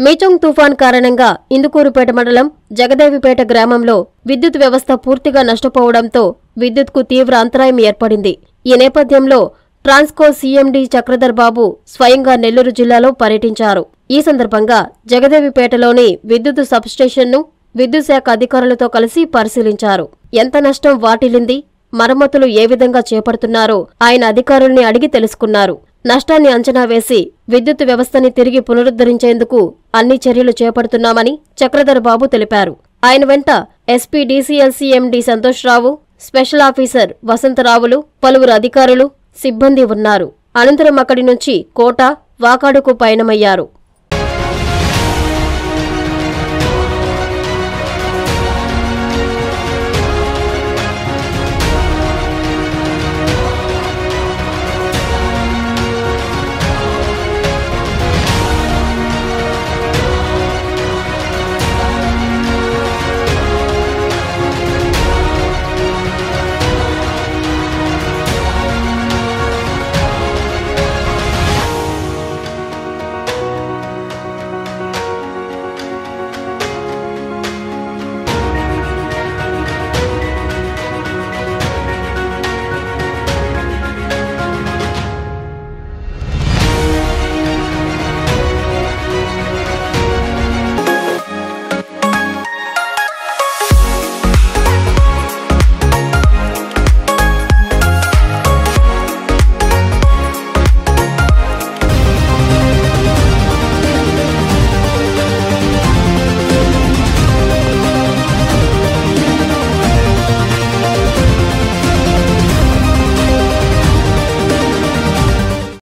మీచంగ్ తుఫాన్ కారణంగా ఇందుకూరుపేట మండలం జగదేవిపేట గ్రామంలో విద్యుత్ వ్యవస్థ పూర్తిగా నష్టపోవడంతో విద్యుత్కు తీవ్ర అంతరాయం ఏర్పడింది ఈ నేపథ్యంలో ట్రాన్స్కో సీఎండీ చక్రధర్ బాబు స్వయంగా నెల్లూరు జిల్లాలో పర్యటించారు ఈ సందర్భంగా జగదేవిపేటలోని విద్యుత్ సబ్స్టేషన్ను విద్యుత్ శాఖ అధికారులతో కలిసి పరిశీలించారు ఎంత నష్టం వాటిల్లింది మరమ్మతులు ఏ విధంగా చేపడుతున్నారో ఆయన అధికారుల్ని అడిగి తెలుసుకున్నారు నష్టాన్ని అంచనా వేసి విద్యుత్ వ్యవస్థని తిరిగి పునరుద్ధరించేందుకు అన్ని చర్యలు చేపడుతున్నామని చక్రధర్ బాబు తెలిపారు ఆయన వెంట ఎస్పీ డీసీఎల్సీఎండీ సంతోష్ రావు స్పెషల్ ఆఫీసర్ వసంతరావులు పలువురు అధికారులు సిబ్బంది ఉన్నారు అనంతరం అక్కడి నుంచి కోట వాకాడుకు పయనమయ్యారు